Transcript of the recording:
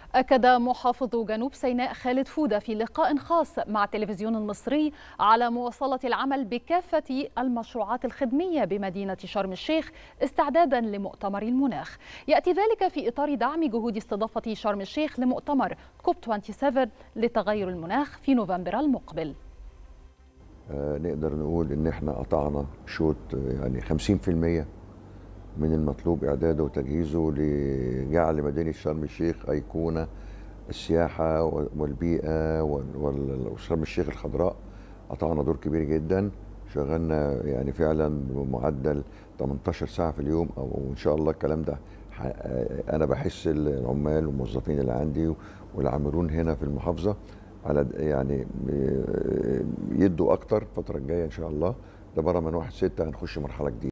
أكد محافظ جنوب سيناء خالد فودة في لقاء خاص مع التلفزيون المصري على مواصلة العمل بكافة المشروعات الخدمية بمدينة شرم الشيخ استعدادا لمؤتمر المناخ يأتي ذلك في إطار دعم جهود استضافة شرم الشيخ لمؤتمر كوب 27 لتغير المناخ في نوفمبر المقبل آه نقدر نقول ان احنا قطعنا شوط يعني 50% من المطلوب اعداده وتجهيزه لجعل مدينه شرم الشيخ ايقونه السياحه والبيئه وشرم الشيخ الخضراء قطعنا دور كبير جدا شغلنا يعني فعلا بمعدل 18 ساعه في اليوم او ان شاء الله الكلام ده انا بحس العمال والموظفين اللي عندي والعاملون هنا في المحافظه على يعني يدوا اكتر الفتره الجايه ان شاء الله ده بره من 1 6 هنخش مرحله جديده